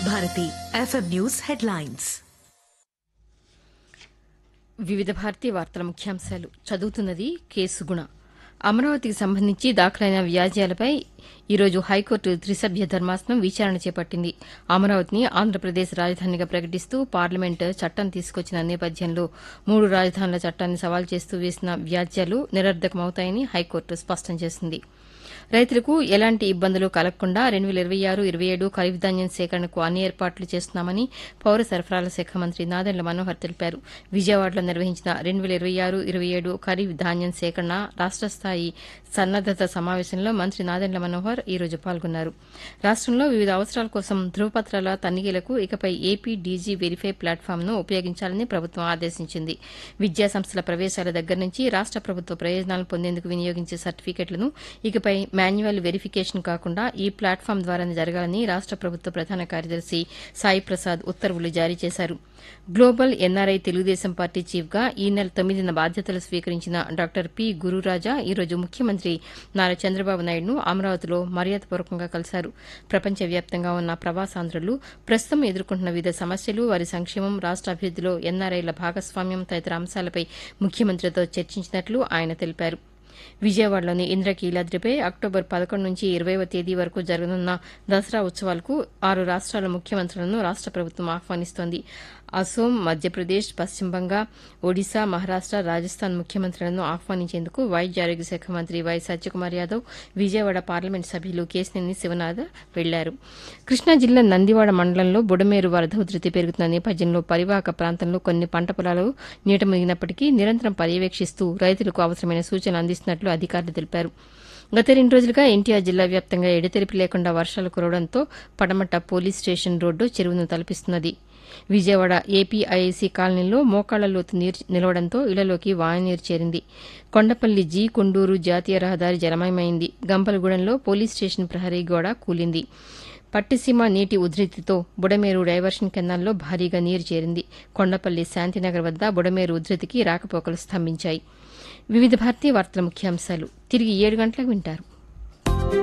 Bharati FM news headlines వివిధ భారతీయ వార్తల ముఖ్యాంశాలు చదువుతున్నది కేసుగుణ అమరావతికి సంబంధించి దాఖలైన వ్యాజ్యాలపై ఈరోజు హైకోర్టు త్రిసభ్య ధర్మాసనం విచారణ చేపట్టింది అమరావతిని ఆంధ్రప్రదేశ్ రాజధానిగా ప్రకటిస్తూ పార్లమెంట్ చట్టం తీసుకొచ్చిన నేపథ్యంలో మూడు రాజధానుల చట్టాన్ని సవాల్ చేస్తూ వేసిన వ్యాజ్యాలు నిరర్ధకమవుతాయని హైకోర్టు స్పష్టం చేసింది రైతులకు ఎలాంటి ఇబ్బందులు కలగకుండా రెండు వేల ఇరవై ఆరు ఇరవై ఏడు ఖరీఫ్ ధాన్యం సేకరణకు అన్ని ఏర్పాట్లు చేస్తున్నామని పౌర సరఫరాల శాఖ మంత్రి నాదెండ్ల మనోహర్ తెలిపారు విజయవాడలో నిర్వహించిన రెండు వేల ఇరవై ఆరు ఇరవై ఏడు ఖరీఫ్ ధాన్యం సేకరణ రాష్ట స్థాయి సన్నద్దత సమావేశంలో మంత్రి నాదెండ్ల మనోహర్ ఈ రోజు పాల్గొన్నారు రాష్టంలో వివిధ అవసరాల కోసం ధృవపత్రాల తనిఖీలకు ఇకపై ఏపీ డీజీ వెరిఫై ప్లాట్ఫామ్ను ఉపయోగించాలని ప్రభుత్వం ఆదేశించింది విద్యా సంస్థల ప్రవేశాల దగ్గర నుంచి రాష్ట ప్రభుత్వ ప్రయోజనాలు పొందేందుకు వినియోగించే సర్టిఫికెట్లను ఇకపై మాన్యువల్ వెరిఫికేషన్ కాకుండా ఈ ప్లాట్ఫామ్ ద్వారానే జరగాలని రాష్ట ప్రభుత్వ ప్రధాన కార్యదర్శి సాయి ప్రసాద్ ఉత్తర్వులు జారీ చేశారు global NRI Telugu Desam party chief గా ఈ నెల తొమ్మిదిన బాధ్యతలు స్వీకరించిన డాక్టర్ పి గురురాజా ఈరోజు ముఖ్యమంత్రి నారా చంద్రబాబు నాయుడును అమరావతిలో మర్యాదపూర్వకంగా కలిశారు ప్రపంచవ్యాప్తంగా ఉన్న ప్రవాసాంధ్రులు ప్రస్తుతం ఎదుర్కొంటున్న వివిధ సమస్యలు వారి సంక్షేమం రాష్ట అభివృద్దిలో ఎన్ఆర్ఐల భాగస్వామ్యం తదితర అంశాలపై ముఖ్యమంత్రితో చర్చించినట్లు ఆయన తెలిపారు విజయవాడలోని ఇంద్రకీలాద్రిపై అక్టోబర్ పదకొండు నుంచి ఇరవైవ తేదీ వరకు జరగనున్న దసరా ఉత్సవాలకు ఆరు రాష్ట్రాల ముఖ్యమంత్రులను రాష్ట ప్రభుత్వం ఆహ్వానిస్తోంది అసోం మధ్యప్రదేశ్ పశ్చిమ బంగా ఒడిశా మహారాష్ట రాజస్థాన్ ముఖ్యమంత్రులను ఆహ్వానించేందుకు వైద్య ఆరోగ్య శాఖ మంత్రి వై సత్యకుమార్ యాదవ్ విజయవాడ పార్లమెంట్ సభ్యులు కేశినేని శివనాథ్ వెళ్లారు కృష్ణా జిల్లా నందివాడ మండలంలో బుడమేరు వరద ఉధృతి పెరుగుతున్న నేపథ్యంలో పరివాహక ప్రాంతంలో కొన్ని పంట పొలాలు నీట మునిగినప్పటికీ నిరంతరం పర్యవేక్షిస్తూ రైతులకు అవసరమైన సూచనలు అందిస్తున్నట్లు అధికారులు తెలిపారు గత రెండు రోజులుగా ఎన్టీఆర్ జిల్లా వ్యాప్తంగా ఎడతెరిపి లేకుండా వర్షాలు కురవడంతో పడమట పోలీస్ స్టేషన్ రోడ్డు చెరువును తలపిస్తున్నది విజయవాడ ఏపీఐఐసీ కాలనీలో మోకాళ్ల లోతు నీరు నిలవడంతో ఇళ్లలోకి వాననీరు చేరింది కొండపల్లి జీ కొండూరు జాతీయ రహదారి జలమయమైంది గంపలగూడెంలో పోలీస్ స్టేషన్ ప్రహరీ గోడ కూలింది పట్టిసీమ నీటి ఉధృతితో బుడమేరు డైవర్షన్ కెనాల్లో భారీగా నీరు చేరింది కొండపల్లి శాంతినగర్ వద్ద బుడమేరు ఉధృతికి రాకపోకలు స్తంభించాయి వివిధ భారతీయ వార్తల ముఖ్యాంశాలు తిరిగి ఏడు గంటలకు వింటారు